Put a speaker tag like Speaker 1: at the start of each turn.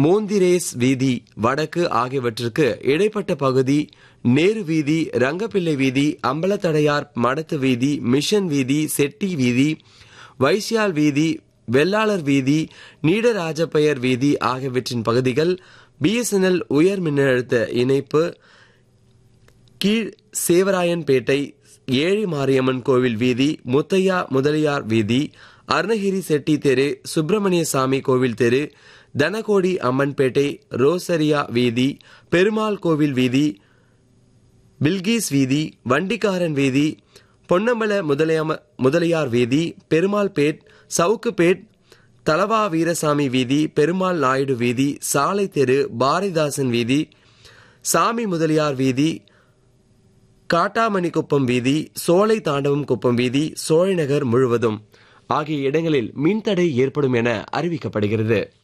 Speaker 1: மோந்திரேஸ் வீதி வடக்கு ஆகியவற்றிற்கு இடைப்பட்ட பகுதி நேரு வீதி ரங்கப்பிள்ளை வீதி அம்பலத்தடையார் மடத்து வீதி மிஷன் வீதி செட்டி வீதி வைசியால் வீதி வெள்ளாளர் வீதி நீடராஜப்பெயர் வீதி ஆகியவற்றின் பகுதிகள் பிஎஸ்என்எல் உயர் மின்னழுத்த இணைப்பு கீழ் சேவராயன்பேட்டை ஏழி மாரியம்மன் கோவில் வீதி முத்தையா முதலியார் வீதி அருணகிரி செட்டி தெரு சுப்பிரமணிய சாமி கோவில் தெரு தனகோடி அம்மன்பேட்டை ரோசரியா வீதி பெருமாள் கோவில் வீதி பில்கீஸ் வீதி வண்டிக்காரன் வீதி பொன்னம்பல முதலியாம முதலியார் வீதி பெருமாள்பேட் சவுக்குப்பேட் தலவா வீரசாமி வீதி பெருமாள் நாயுடு வீதி சாலை தெரு பாரதிதாசன் வீதி சாமி முதலியார் வீதி காட்டாமணிக்குப்பம் வீதி சோலை தாண்டவம் குப்பம் வீதி சோழைநகர் முழுவதும் ஆகிய இடங்களில் மின்தடை ஏற்படும் என அறிவிக்கப்படுகிறது